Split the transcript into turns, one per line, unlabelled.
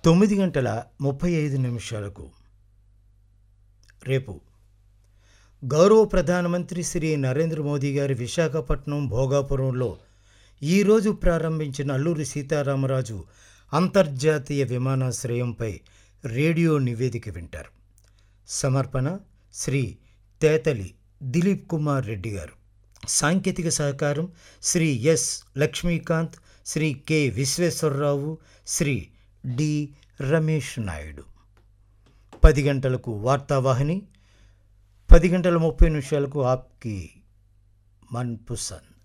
తొమ్మిది గంటల ముప్పై ఐదు నిమిషాలకు రేపు గౌరవ ప్రధానమంత్రి శ్రీ నరేంద్ర మోదీ గారి విశాఖపట్నం భోగాపురంలో ఈరోజు ప్రారంభించిన అల్లూరి సీతారామరాజు అంతర్జాతీయ విమానాశ్రయంపై రేడియో నివేదిక వింటారు సమర్పణ శ్రీ తేతలి దిలీప్ కుమార్ రెడ్డి గారు సాంకేతిక సహకారం Shri S Lakshmikanth Shri K Visweswararao Shri D Ramesh Naidu పది గంటలకు వార్తావాహిని పది గంటల ముప్పై నిమిషాలకు ఆప్కి మన్ పుసంద్